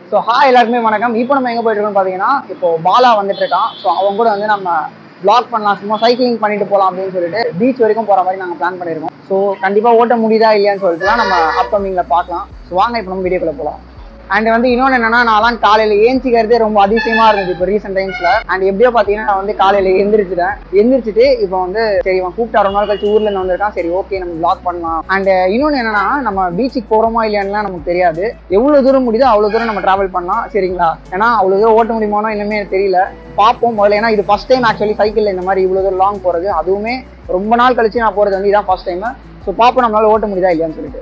So hi எல்லாருக்குமே வணக்கம் இப்போ நம்ம எங்க போயிட்டு இருக்கோம்னு பாத்தீங்கன்னா இப்போ பாலா வந்துட்டு இருக்கான் ஸோ அவங்க கூட வந்து நம்ம vlog பண்ணலாம் சும்மா சைக்கிளிங் பண்ணிட்டு போலாம் அப்படின்னு சொல்லிட்டு பீச் வரைக்கும் போற மாதிரி நாங்க பிளான் பண்ணிருக்கோம் ஸோ கண்டிப்பா ஓட்ட முடியுதா இல்லையான்னு சொல்லிட்டு தான் நம்ம அப்கமிங்ல பார்க்கலாம் ஸோ வாங்க இப்போ நம்ம வீடியோக்குள்ள போலாம் அண்ட் வந்து இன்னொன்று என்னன்னா நான்லாம் காலையில ஏஞ்சிக்கிறதே ரொம்ப அதிசயமா இருந்தது இப்போ ரீசெண்ட் டைம்ஸ்ல அண்ட் எப்படியோ பார்த்தீங்கன்னா நான் வந்து காலையில எந்திரிச்சிட்டேன் எந்திரிச்சிட்டு இப்போ வந்து சரி இவன் கூப்பிட்டு ரொம்ப நாள் கழிச்சு ஊர்ல இருந்து வந்திருக்கான் சரி ஓகே நம்ம vlog பண்ணலாம் அண்ட் இன்னொன்று என்னன்னா நம்ம பீச்சுக்கு போறோமா இல்லையான்லாம் நமக்கு தெரியாது எவ்வளவு தூரம் முடியுதோ அவ்வளவு தூரம் நம்ம டிராவல் பண்ணலாம் சரிங்களா ஏன்னா அவ்வளவு தூரம் ஓட்ட முடியுமானோ இன்னுமே எனக்கு தெரியல பார்ப்போம் முதல்ல ஏன்னா இது ஃபர்ஸ்ட் டைம் ஆக்சுவலி சைக்கிள்ல இந்த மாதிரி இவ்வளவு தூரம் லாங் போறது அதுவுமே ரொம்ப நாள் கழிச்சு நான் போறது வந்து இதான் ஃபர்ஸ்ட் டைம் ஸோ பார்ப்போம் நம்மளால ஓட்ட முடியுதா இல்லையான்னு சொல்லிட்டு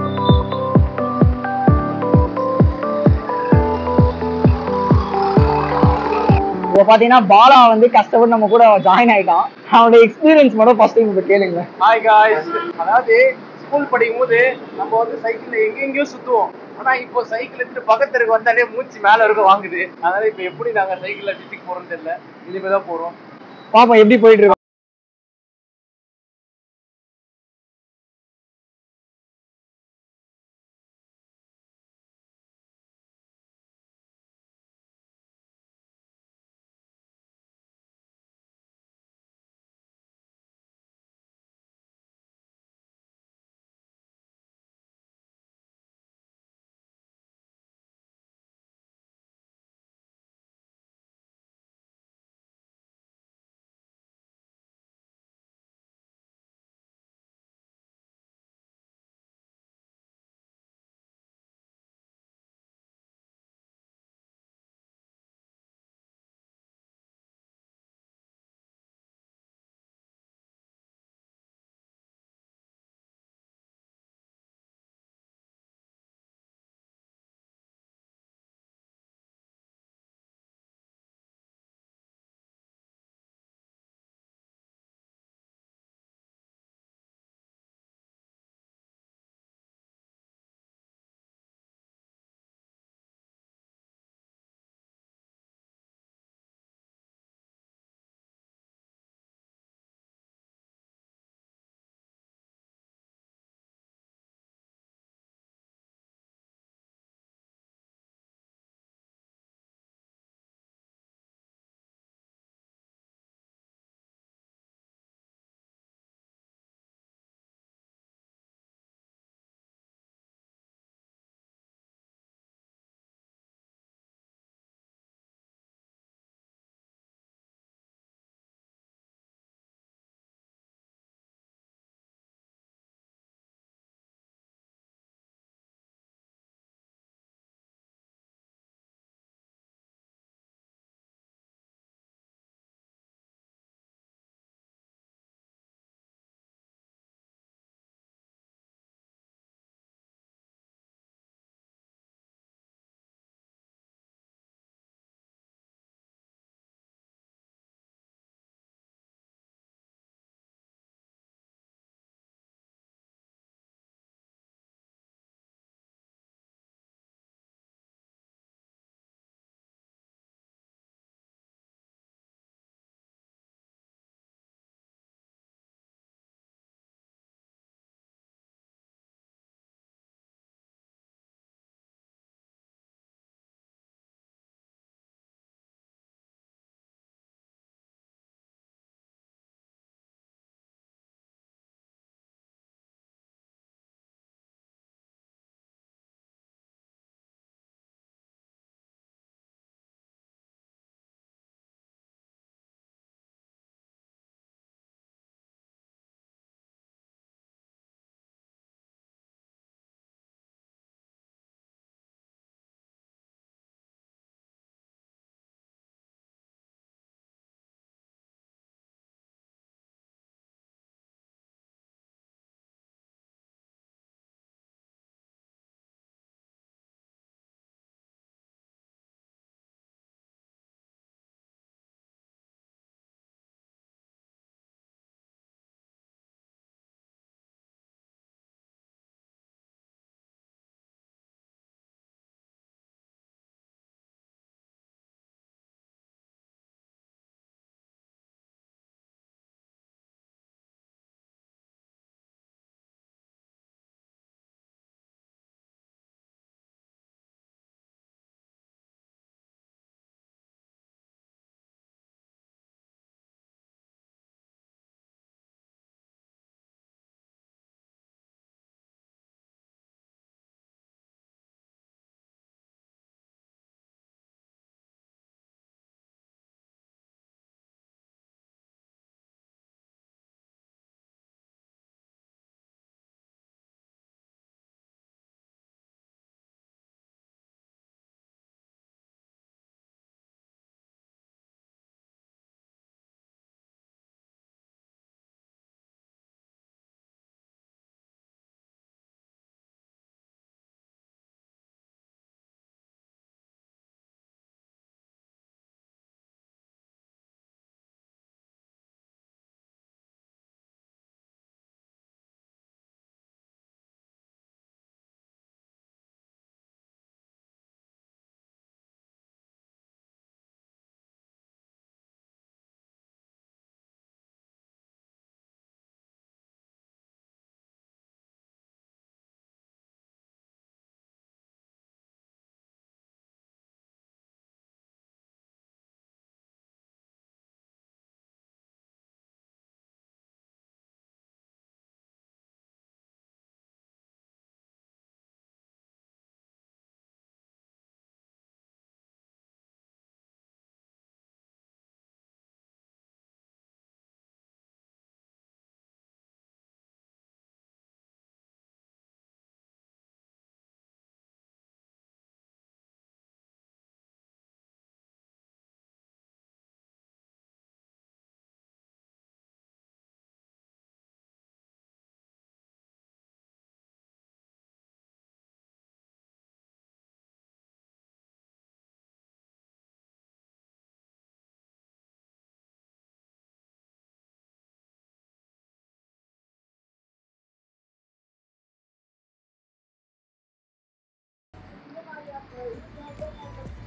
இப்போ பார்த்தீங்கன்னா பாலா வந்து கஷ்டப்பட்டு நம்ம கூட ஜாயின் ஆயிட்டான் அவனோட எக்ஸ்பீரியன்ஸ் மட்டும் ஃபர்ஸ்ட் டைம் இப்போ கேளுங்க ஹாய் காய்ஸ் அதாவது ஸ்கூல் படிக்கும் போது நம்ம வந்து சைக்கிள்ல எங்கெங்கயோ சுத்துவோம் ஆனா இப்போ சைக்கிள் எடுத்துட்டு பக்கத்துக்கு வந்தாலே மூச்சு மேல இருக்க வாங்குது அதனால இப்போ எப்படி நாங்க சைக்கிள்ல டிஸ்ட்ரிக் போறோம்னு தெரியல இனிமே தான் போறோம் பாப்போம் எப்படி போயிட்டு இருக்கோம்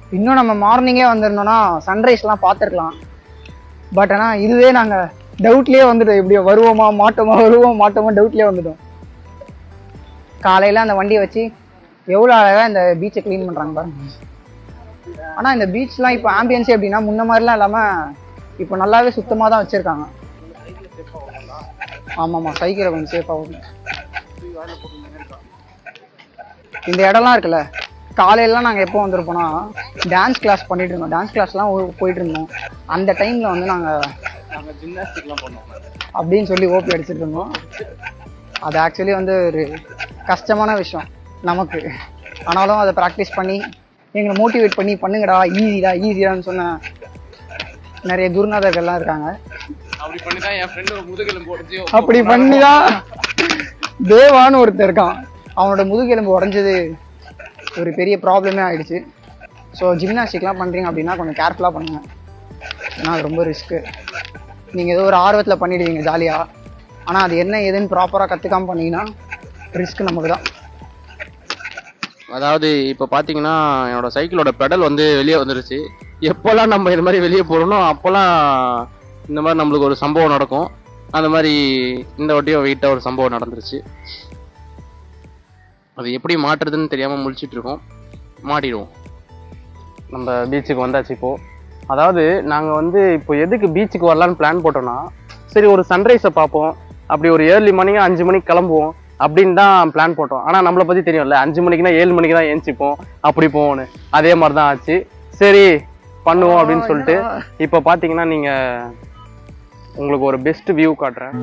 இன்னும் நம்ம மார்னிங்கே வந்திருந்தோம்னா சன்ரைஸ்லாம் பார்த்துருக்கலாம் பட் ஆனால் இதுவே நாங்கள் டவுட்லேயே வந்துட்டோம் எப்படியோ வருவோமா மாட்டோமா வருவோமா மாட்டோமா டவுட்லேயே வந்துட்டோம் காலையில் அந்த வண்டியை வச்சு எவ்வளோ அழகாக இந்த பீச்சை க்ளீன் பண்ணுறாங்க பாருங்க ஆனால் இந்த பீச்லாம் இப்போ ஆம்பியன்ஸே எப்படின்னா முன்ன மாதிரிலாம் இல்லாமல் இப்போ நல்லாவே சுத்தமாக தான் வச்சுருக்காங்க ஆமாம்மா சைக்கிளை கொஞ்சம் சேஃபாக இந்த இடம்லாம் இருக்குல்ல காலையிலலாம் நாங்கள் எப்போ வந்திருப்போம்னா டான்ஸ் கிளாஸ் பண்ணிட்டு இருந்தோம் டான்ஸ் கிளாஸ்லாம் போயிட்டு இருந்தோம் அந்த டைமில் வந்து நாங்கள் நாங்க ஜிம்னாஸ்டிக்லாம் பண்ணோம் அப்படின்னு சொல்லி ஓபி அடிச்சிட்டு இருந்தோம் அது ஆக்சுவலி வந்து ஒரு கஷ்டமான விஷயம் நமக்கு ஆனாலும் அதை ப்ராக்டிஸ் பண்ணி எங்களை மோட்டிவேட் பண்ணி பண்ணுங்கடா ஈஸிடா ஈஸிடான்னு சொன்ன நிறைய குருநாதர்கள்லாம் இருக்காங்க அப்படி பண்ணி தான் என் ஃப்ரெண்டு முதுகெலும்பு உடச்சி அப்படி பண்ணி தான் தேவான்னு ஒருத்தர் இருக்கான் அவனோட முதுகெலும்பு உடஞ்சது ஒரு பெரிய ப்ராப்ளமே ஆயிடுச்சு ஸோ ஜிம்னாஸ்டிக்லாம் பண்ணுறீங்க அப்படின்னா கொஞ்சம் கேர்ஃபுல்லாக பண்ணுங்க ஏன்னா அது ரொம்ப ரிஸ்க்கு நீங்கள் ஏதோ ஒரு ஆர்வத்தில் பண்ணிடுவீங்க ஜாலியாக ஆனால் அது என்ன ஏதுன்னு ப்ராப்பராக கற்றுக்காம பண்ணீங்கன்னா ரிஸ்க் நமக்கு தான் அதாவது இப்போ பார்த்தீங்கன்னா என்னோட சைக்கிளோட பெடல் வந்து வெளியே வந்துருச்சு எப்போல்லாம் நம்ம இது மாதிரி வெளியே போகிறோமோ அப்போல்லாம் இந்த மாதிரி நம்மளுக்கு ஒரு சம்பவம் நடக்கும் அந்த மாதிரி இந்த வாட்டியும் வெயிட்டாக ஒரு சம்பவம் நடந்துருச்சு அது எப்படி மாட்டுறதுன்னு தெரியாமல் முழிச்சிட்டு இருக்கோம் மாட்டிடுவோம் நம்ம பீச்சுக்கு வந்தாச்சு இப்போ அதாவது நாங்கள் வந்து இப்போ எதுக்கு பீச்சுக்கு வரலான்னு பிளான் போட்டோம்னா சரி ஒரு சன்ரைஸை பார்ப்போம் அப்படி ஒரு ஏர்லி மார்னிங் அஞ்சு மணிக்கு கிளம்புவோம் அப்படின்னு தான் பிளான் போட்டோம் ஆனால் நம்மளை பற்றி தெரியும்ல அஞ்சு மணிக்குனா ஏழு மணிக்கு தான் ஏஞ்சிப்போம் அப்படி போவோன்னு அதே மாதிரி தான் ஆச்சு சரி பண்ணுவோம் அப்படின்னு சொல்லிட்டு இப்போ பார்த்தீங்கன்னா நீங்கள் உங்களுக்கு ஒரு பெஸ்ட் வியூ காட்டுறேன்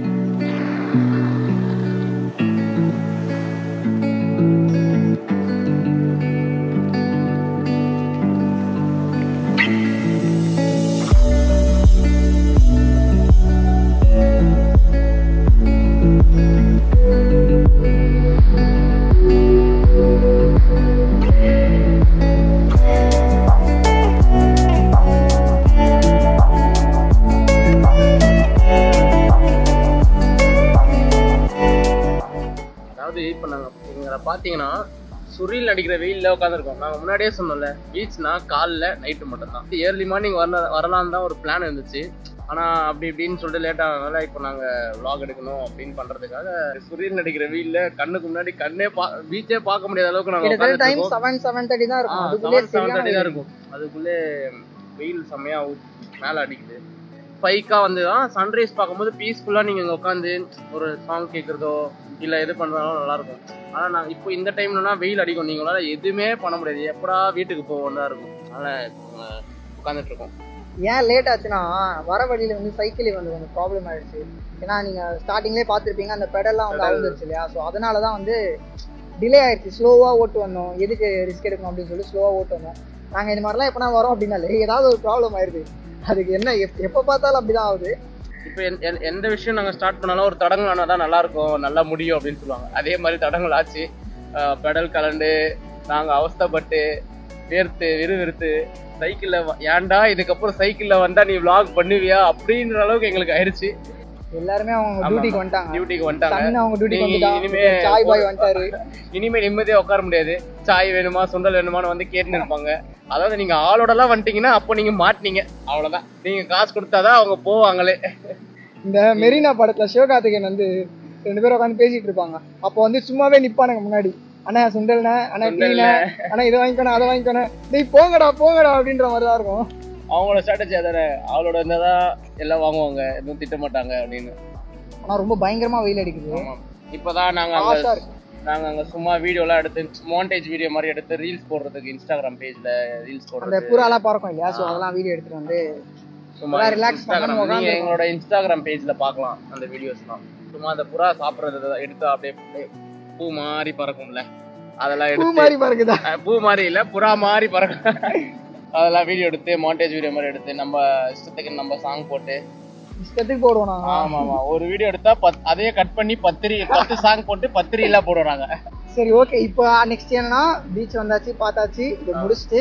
அதாவது இப்போ நாங்கள் இங்கே பார்த்தீங்கன்னா சுரில் அடிக்கிற வெயிலில் உட்காந்துருக்கோம் நாங்கள் முன்னாடியே சொன்னோம்ல பீச்னா காலைல நைட்டு மட்டும்தான் ஏர்லி மார்னிங் வர வரலான்னு தான் ஒரு பிளான் இருந்துச்சு ஆனால் அப்படி இப்படின்னு சொல்லிட்டு லேட் ஆனதுனால இப்போ நாங்கள் vlog எடுக்கணும் அப்படின்னு பண்ணுறதுக்காக சுரில் அடிக்கிற வெயிலில் கண்ணுக்கு முன்னாடி கண்ணே பா பீச்சே பார்க்க முடியாத அளவுக்கு நாங்கள் கிட்டத்தட்ட டைம் உட்காந்துருக்கோம் செவன் செவன் தேர்ட்டி தான் இருக்கும் ஆ, அதுக்குள்ளே seven, seven thirty சரியான தான் இருக்கும் அதுக்குள்ளே வெயில் செம்மையா ஊ- மேல அடிக்குது ஸ்பைக்கா வந்து தான் சன்ரைஸ் பார்க்கும்போது பீஸ்ஃபுல்லா நீங்க இங்க உட்காந்து ஒரு சாங் கேட்கறதோ இல்ல எது பண்றதாலும் நல்லா இருக்கும் ஆனா நான் இப்போ இந்த டைம்லனா வெயில் அடிக்கும் நீங்களால எதுவுமே பண்ண முடியாது எப்படா வீட்டுக்கு போவோம் தான் இருக்கும் அதனால உட்காந்துட்டு இருக்கோம் ஏன் லேட் ஆச்சுன்னா வர வழியில வந்து சைக்கிள் வந்து கொஞ்சம் ப்ராப்ளம் ஆயிடுச்சு ஏன்னா நீங்க ஸ்டார்டிங்லேயே பார்த்துருப்பீங்க அந்த பெடல்லாம் வந்து அவுந்துருச்சு இல்லையா ஸோ அதனால தான் வந்து டிலே ஆயிடுச்சு ஸ்லோவா ஓட்டு வந்தோம் எதுக்கு ரிஸ்க் எடுக்கணும் அப்படின்னு சொல்லி ஸ்லோவா ஓட்டு வந்தோம் நாங்க இந்த மாதிரிலாம் எப்பனா வரோம் அப்படின்னாலே ஏதாவது ஒரு ப்ராப்ளம் ஆயிருது அதுக்கு என்ன எப்- எப்ப பார்த்தாலும் அப்படிதான் ஆகுது இப்போ எந்த- எந்த- எந்த விஷயம் நாங்க ஸ்டார்ட் பண்ணாலும் ஒரு தடங்கள் ஆனால் தான் நல்லா இருக்கும் நல்லா முடியும் அப்படின்னு சொல்லுவாங்க அதே மாதிரி தடங்கள் ஆச்சு பெடல் கலண்டு நாங்க அவஸ்தைப்பட்டு வேர்த்து விறுவிறுத்து சைக்கிள்ல வ- ஏன்டா இதுக்கப்புறம் சைக்கிள்ல வந்தா நீ vlog பண்ணுவியா அப்படின்ற அளவுக்கு எங்களுக்கு ஆயிடுச்சு எல்லாருமே அவங்க ஆமா, டியூட்டிக்கு ஆமா. வந்துட்டாங்க டியூட்டிக்கு வந்துட்டாங்க சன்னு அவங்க டியூட்டிக்கு நீங்க வந்துட்டாங்க இனிமே சாய் பாய் வந்துட்டாரு இனிமே நிம்மதியா உட்கார முடியாது சாய் வேணுமா சுண்டல் வேணுமான்னு வந்து கேட்டுன்னு இருப்பாங்க அதாவது நீங்க ஆளோடலாம் வந்துட்டீங்கன்னா அப்போ நீங்க மாட்டினீங்க அவ்வளவுதான் நீங்க காசு கொடுத்தாதான் அவங்க போவாங்களே இந்த மெரினா படத்துல சிவகார்த்திகேயன் வந்து ரெண்டு பேரும் உட்காந்து பேசிட்டு இருப்பாங்க அப்போ வந்து சும்மாவே நிப்பானுங்க முன்னாடி அண்ணா சுண்டல்ண்ணே அண்ணா டீண்ணே அண்ணா இதை வாங்கிக்கணும் அதை வாங்கிக்கணும் டேய் போங்கடா போங்கடா அப்படின்ற மாதிரி தான் இருக்கும் அவங்களோட ஸ்ட்ராட்டஜி அதானே அவளோட இருந்தாதான் எல்லாம் வாங்குவாங்க எதுவும் திட்ட மாட்டாங்க அப்படின்னு ஆனா ரொம்ப பயங்கரமா வெயில் அடிக்குது ஆமா இப்பதான் நாங்க ஆசா அங்க இருக்கு நாங்க அங்க சும்மா வீடியோலாம் எடுத்து மாண்டேஜ் வீடியோ மாதிரி எடுத்து ரீல்ஸ் போடுறதுக்கு இன்ஸ்டாகிராம் பேஜ்ல ரீல்ஸ் அந்த போடுறது புறாலாம் பறக்கும் இல்லையா ஸோ அதெல்லாம் வீடியோ எடுத்துட்டு வந்து சும்மா நல்லா relax இன்ஸ்டாகிராம் பண்ணாம நீங்க உட்கார்ந்து எங்களோட இன்ஸ்டாகிராம் பேஜ்ல பார்க்கலாம் அந்த வீடியோஸ்லாம் சும்மா அந்த புறா சாப்பிடுறத எடுத்து அப்படியே அப்படியே பூ மாதிரி பறக்கும்ல அதெல்லாம் பூ எடுத்து மாதிரி பறக்குதா அஹ், பூ மாதிரி இல்ல புறா மாதிரி பறக்கும் அதெல்லாம் வீடியோ எடுத்து மாண்டேஜ் வீடியோ மாதிரி எடுத்து நம்ம இஷ்டத்துக்கு நம்ம சாங் போட்டு இஷ்டத்துக்கு போடுவோம் நான் ஆமா ஆமா ஒரு வீடியோ எடுத்தா பத் அதையே கட் பண்ணி பத்திரி பத்து சாங் போட்டு பத்திரியில போடுறாங்க சரி ஓகே இப்போ நெக்ஸ்ட் என்னன்னா பீச் வந்தாச்சு பார்த்தாச்சு இதை முடிச்சுட்டு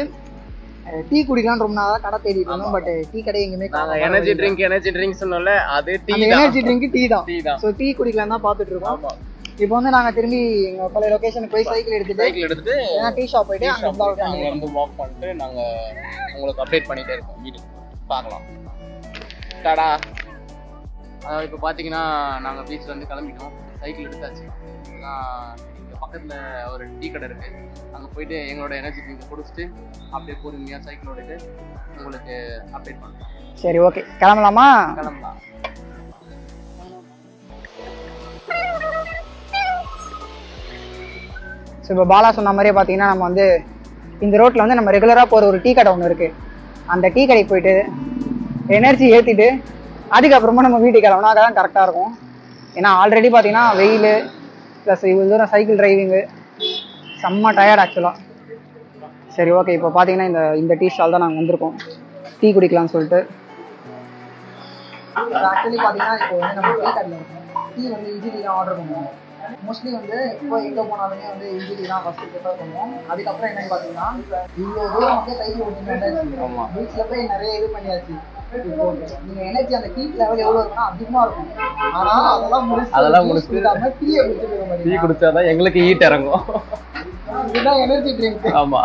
டீ குடிக்கலாம்னு ரொம்ப நாளா கடை தேடிட்டு இருந்தோம் பட் டீ கடை எங்குமே நாங்க எனர்ஜி ட்ரிங்க் எனர்ஜி ட்ரிங்க் சொன்னோம்ல அது டீ அந்த தான் எனர்ஜி ட்ரிங்க் டீ தான் டீ தான் ஸோ டீ குடிக்கலாம் தான் பார்த்துட்டு இருக்கோம் ஆமா இப்போ வந்து நாங்க திரும்பி எங்க பழைய லொகேஷனுக்கு போய் சைக்கிள் எடுத்துட்டு சைக்கிள் எடுத்துட்டு ஏன்னா டீ ஷாப் போயிட்டு அங்க shop vlog போயிட்டு அங்க பண்ணுவோம். வந்து வாக் பண்ணிட்டு நாங்க உங்களுக்கு அப்டேட் பண்ணிட்டே இருக்கோம் வீட்டுக்கு பார்க்கலாம் டாடா அதாவது இப்போ பார்த்தீங்கன்னா நாங்கள் பீச்ல இருந்து கிளம்பிட்டோம் சைக்கிள் எடுத்தாச்சு இங்கே பக்கத்தில் ஒரு டீ கடை இருக்கு அங்கே போயிட்டு எங்களோட எனர்ஜி ட்ரிங்க் குடிச்சிட்டு அப்படியே பொறுமையாக சைக்கிள் ஓடிட்டு உங்களுக்கு அப்டேட் பண்ணுறோம் சரி ஓகே கிளம்பலாமா கிளம்பலாம் ஸோ இப்போ பாலா சொன்ன மாதிரியே பார்த்தீங்கன்னா நம்ம வந்து இந்த ரோட்டில் வந்து நம்ம ரெகுலராக போகிற ஒரு டீ கடை ஒன்று இருக்குது அந்த டீ கடைக்கு போயிட்டு எனர்ஜி ஏற்றிட்டு அதுக்கப்புறமா நம்ம வீட்டுக்கு கிளம்புனா அதான் கரெக்டாக இருக்கும் ஏன்னா ஆல்ரெடி பார்த்தீங்கன்னா வெயில் ப்ளஸ் இவ்வளோ தூரம் சைக்கிள் டிரைவிங்கு செம்ம டயர்ட் ஆக்சுவலாக சரி ஓகே இப்போ பார்த்தீங்கன்னா இந்த இந்த டீ ஸ்டால் தான் நாங்கள் வந்திருக்கோம் டீ குடிக்கலாம்னு சொல்லிட்டு ஆக்சுவலி பார்த்தீங்கன்னா இப்போ வந்து நம்ம டீ கடையில் இருக்கோம் டீ வந்து இட்லி தான் ஆர்டர் பண்ணுவோம் மோஸ்ட்லி வந்து இப்போ எங்கே போனாலுமே வந்து இட்லி தான் ஃபஸ்ட்டு ப்ரிஃபர் பண்ணுவோம் அதுக்கப்புறம் என்னன்னு பார்த்தீங்கன்னா இவ்வளோ தூரம் வந்து சைக்கிள் ஓட்டிட்டு வந்தாச்சு பீச்சில் போய் நிறைய இது பண்ணியாச்சு இப்போ நீங்க எனர்ஜி அந்த ஹீட் லெவல் எவ்வளவு இருக்குன்னா அதிகமா இருக்கும் ஆனா அதெல்லாம் முடிச்சு அதெல்லாம் முடிச்சுட்டு டீயை குடிச்சிட்டு இருக்க டீ மாட்டீங்க குடிச்சாதான் எங்களுக்கு ஹீட் இறங்கும் இதுதான் எனர்ஜி ட்ரிங்க் ஆமா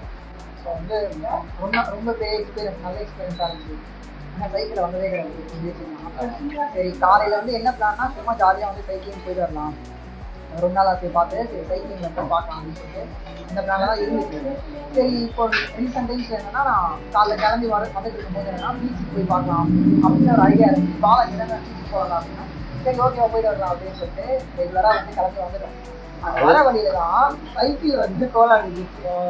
வந்து ரொம்ப ரொம்ப பெரிய எக்ஸ்பீரியன்ஸ் நல்ல எக்ஸ்பீரியன்ஸாக இருந்துச்சு ஆனால் சைக்கிள் வந்ததே கிடையாது பேசிக்கலாம். சரி காலையில் வந்து என்ன பிளான்னா சும்மா ஜாலியாக வந்து சைக்கிளிங் போயிட்டு வரலாம் ரொம்ப நாள் ஆசை பார்த்து சரி சைக்கிளிங்கில் போய் பார்க்கலாம் அப்படின்னு சொல்லிட்டு இந்த பிளானில் தான் இருந்துச்சு சரி இப்போ ரீசெண்ட் டைம்ஸ் என்னன்னா நான் காலைல கிளம்பி வர வந்துட்டு இருக்கும்போது என்னன்னா பீச்சுக்கு போய் பார்க்கலாம் அப்படின்னு ஒரு ஐடியா இருந்துச்சு பாலா என்னென்ன பீச்சுக்கு போகலாம் அப்படின்னா சரி ஓகேவா போயிட்டு வரலாம் அப்படின்னு சொல்லிட்டு ரெகுலராக வந்து கிளம்பி வந்துட்டோம் அந்த வர வழியில தான் சைக்கிள் வந்து கோலாடுச்சு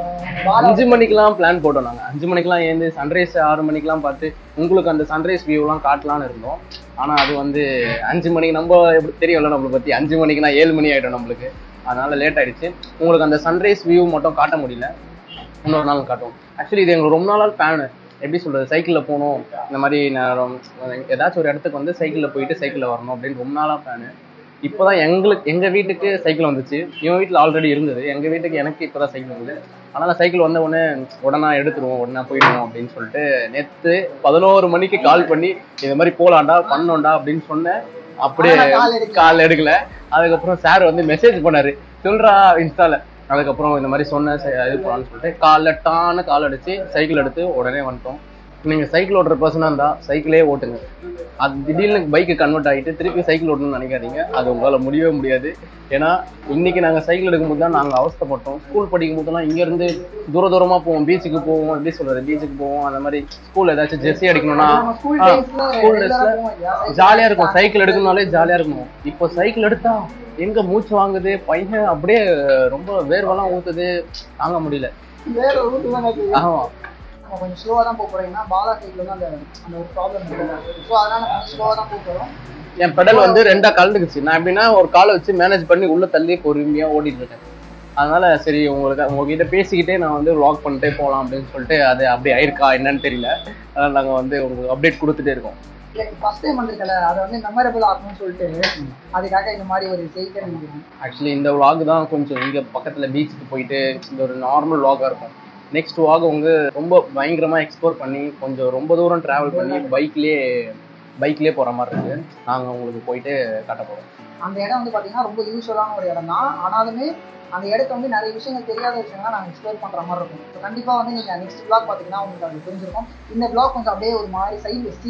பாலா அஞ்சு மணிக்கெல்லாம் பிளான் போட்டோம் நாங்க அஞ்சு மணிக்கெல்லாம் ஏந்து சன்ரைஸ் ஆறு மணிக்கெல்லாம் பார்த்து உங்களுக்கு அந்த சன்ரைஸ் வியூலாம் காட்டலாம்னு இருந்தோம் ஆனா அது வந்து அஞ்சு மணிக்கு நம்ம எப்படி தெரியும்ல நம்மளை பத்தி அஞ்சு மணிக்குனா ஏழு மணி ஆயிடும் நம்மளுக்கு அதனால லேட் ஆயிடுச்சு உங்களுக்கு அந்த சன்ரைஸ் வியூ மட்டும் காட்ட முடியல இன்னொரு நாள் காட்டுவோம் ஆக்சுவலி இது எங்களுக்கு ரொம்ப நாளாக பிளான் எப்படி சொல்றது சைக்கிளில் போகணும் இந்த மாதிரி நான் ரொம்ப- ஏதாச்சும் ஒரு இடத்துக்கு வந்து சைக்கிளில் போயிட்டு சைக்கிளில் வரணும் அப்படின்னு ரொம்ப நாளாக பிளான் இப்போதான் எங்களுக்கு எங்க வீட்டுக்கு சைக்கிள் வந்துச்சு இவன் வீட்டில் ஆல்ரெடி இருந்தது எங்க வீட்டுக்கு எனக்கு இப்போதான் சைக்கிள் வந்தது அதனால சைக்கிள் வந்த உடனே உடனே எடுத்துருவோம் உடனே போயிடுவோம் அப்படின்னு சொல்லிட்டு நேத்து பதினோரு மணிக்கு கால் பண்ணி இது மாதிரி போலாம்டா பண்ணோம்டா அப்படின்னு சொன்னேன் அப்படியே ஆனா call எடுக்கல. கால் எடுக்கல அதுக்கப்புறம் சார் வந்து மெசேஜ் பண்ணாரு சொல்றா இன்ஸ்டால அதுக்கப்புறம் இந்த மாதிரி சொன்னேன் சரி, இது போலான்னு சொல்லிட்டு காலைல டான்னு கால் அடிச்சு சைக்கிள் எடுத்து உடனே வந்துட்டோம் நீங்க சைக்கிள் ஓட்டுற பர்சனா இருந்தா சைக்கிளே ஓட்டுங்க அது திடீர்னு பைக்கு கன்வெர்ட் ஆகிட்டு திருப்பி சைக்கிள் ஓட்டணும்னு நினைக்காதீங்க அது உங்களால முடியவே முடியாது ஏன்னா இன்னைக்கு நாங்க சைக்கிள் எடுக்கும்போது தான் நாங்க அவஸ்தைப்பட்டோம் ஸ்கூல் படிக்கும் போதெல்லாம் இங்க இருந்து தூர தூரமா போவோம் பீச்சுக்கு போவோம் எப்படி சொல்றது பீச்சுக்கு போவோம் அந்த மாதிரி ஸ்கூல் ஏதாச்சும் ஜெர்சி அடிக்கணும்னா நம்ம ஸ்கூல் ஆ, டேஸ்ல ஸ்கூல் டேஸ்ல ஜாலியா இருக்கும் சைக்கிள் எடுக்கணும்னாலே ஜாலியா இருக்கும் இப்போ சைக்கிள் எடுத்தா எங்க மூச்சு வாங்குது பையன் அப்படியே ரொம்ப வேர்வெல்லாம் ஊத்துது தாங்க முடியல வேற ஒரு route தான் இருக்கு. ஆமா நம்ம கொஞ்சம் ஸ்லோவா தான் போக போறோம் ஏன்னா பாலா சைக்கிள் வந்து அந்த அந்த ஒரு ப்ராப்ளம் இருக்கு ஸோ அதனால கொஞ்சம் ஸ்லோவா தான் போக போறோம் என் பெடல் வந்து ரெண்டா கலந்துக்குச்சு நான் எப்படின்னா ஒரு காலை வச்சு மேனேஜ் பண்ணி உள்ள தள்ளி பொறுமையா ஓடிட்டு இருக்கேன் அதனால சரி உங்களுக்கு உங்ககிட்ட பேசிக்கிட்டே நான் வந்து vlog பண்ணிட்டே போகலாம் அப்படின்னு சொல்லிட்டு அது அப்படி ஆயிருக்கா என்னன்னு தெரியல அதனால நாங்க வந்து உங்களுக்கு அப்டேட் கொடுத்துட்டே இருக்கோம் லைக் ஃபர்ஸ்ட் டைம் வந்திருக்கல அதை வந்து மெமரபிள் ஆகணும்னு சொல்லிட்டு அதுக்காக இந்த மாதிரி ஒரு சைக்கிள் நினைக்கிறேன் ஆக்சுவலி இந்த vlog தான் கொஞ்சம் இங்க பக்கத்துல பீச்சுக்கு போயிட்டு இந்த ஒரு நார்மல் vlog-ஆ இருக்கும் நெக்ஸ்ட் vlog வந்து ரொம்ப பயங்கரமா எக்ஸ்ப்ளோர் பண்ணி கொஞ்சம் ரொம்ப தூரம் டிராவல் பண்ணி பைக்லயே பைக்லயே போற மாதிரி இருக்கு நாங்க உங்களுக்கு போயிட்டு காட்ட போறோம் அந்த இடம் வந்து பாத்தீங்கன்னா ரொம்ப யூஸ்வலான ஒரு இடம் தான் ஆனாலுமே அந்த இடத்த வந்து நிறைய விஷயங்கள் தெரியாத விஷயங்கள் நாங்கள் எக்ஸ்ப்ளோர் பண்ற மாதிரி இருக்கும் ஸோ கண்டிப்பா வந்து நீங்க நெக்ஸ்ட் பிளாக் பாத்தீங்கன்னா உங்களுக்கு அது தெரிஞ்சிருக்கும் இந்த பிளாக் கொஞ்சம் அப்படியே ஒரு மாதிரி சைடு வச்சு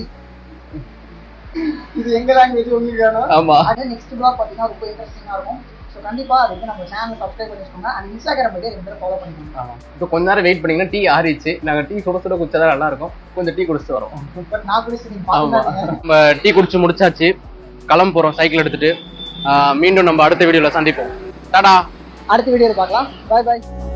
இது எங்க லாங்குவேஜ் உங்களுக்கு ஆமா அது நெக்ஸ்ட் பிளாக் பாத்தீங்கன்னா ரொம்ப இன்ட்ரெஸ்டிங்கா இருக்கும் ஸோ கண்டிப்பா அதுக்கு நம்ம சேனல் சப்ஸ்கிரைப் பண்ணி வச்சுக்கோங்க அண்ட் இன்ஸ்டாகிராம் பத்தி ரெண்டு பேரும் ஃபாலோ பண்ணிக்கோங்க ஆமா இப்போ கொஞ்ச நேரம் வெயிட் பண்ணீங்கன்னா டீ ஆறிச்சு நாங்க டீ சுட சுட குடிச்சா நல்லா இருக்கும் கொஞ்சம் டீ குடிச்சிட்டு வரோம் பட் நான் குடிச்சு நீங்க ஆமா பாத்துக்காதீங்க நம்ம டீ குடிச்சு முடிச்சாச்சு கிளம்ப போறோம் சைக்கிள் எடுத்துட்டு ஆஹ் மீண்டும் நம்ம அடுத்த வீடியோல சந்திப்போம் டாடா அடுத்த வீடியோவில் பார்க்கலாம் பாய் பாய்